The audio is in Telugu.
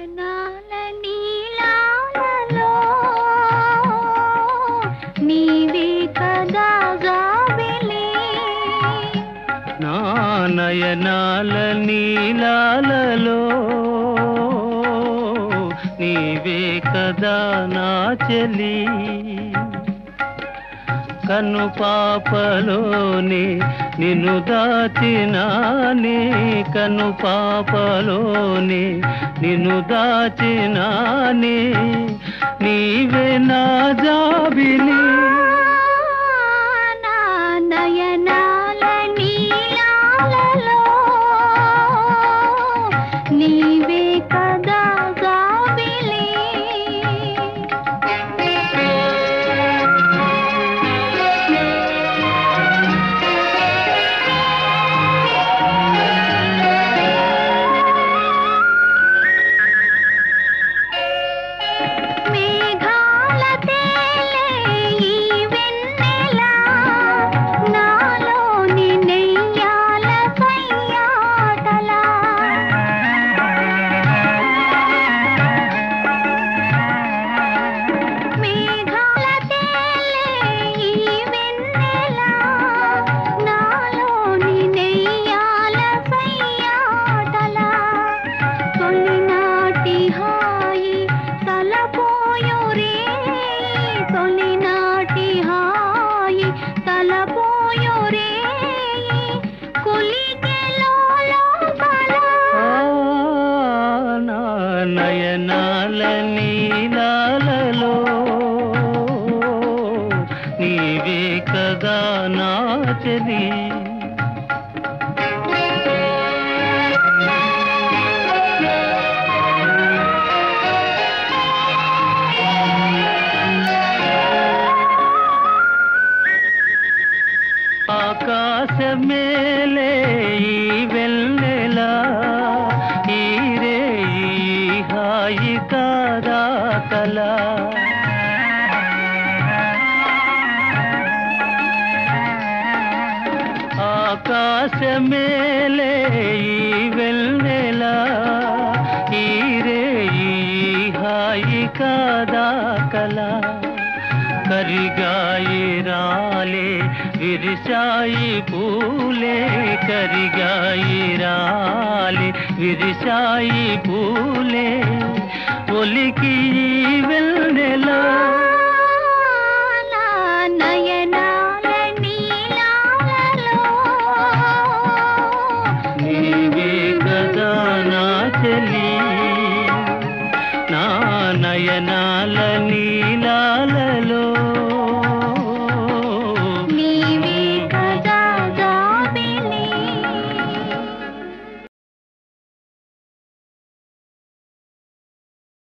నయనాల నీలాలలో నీవే కదా జాబిలి నా నయనాల నీలాలలో నీవే కదా నా చెలి కను పాపలోని నిన్ను దాచినానే కను పాపలోని నిన్ను దాచినానే నీవే నా జాబిలి నా నయనాల నీలాలలో నీవే కదా జాబిలి మేఘాల తేలే ఈ వెన్నెల నాలోని నెయ్యాల కయ్యాటలా మేఘాల తేలే ఈ వెన్నెల నాలోని నెయ్యాల కయ్యాటలా తొలినాటి హాయి తలపోయురే తొలినాటి హాయి తలపోయురే కులికెలోలో ఆ, నా నయనాల నీలాలలో నీవే కదా నా చెలి ఆకాశమేలే ఈ వెన్నెలా ఈ రే ఈ హాయి కాదా కలా ఆకాశమేలే ఈ వెన్నెలా ఈ రే ఈ హాయి కాదా కలా కరిగాయి రాలే విరిశాయి పూలే కరిగాయి రాలే విరిశాయి పూలే ఒలికి వెన్నెలా నా నయనాల నీలాలలో నీవే కదా నా చెలి నా నయన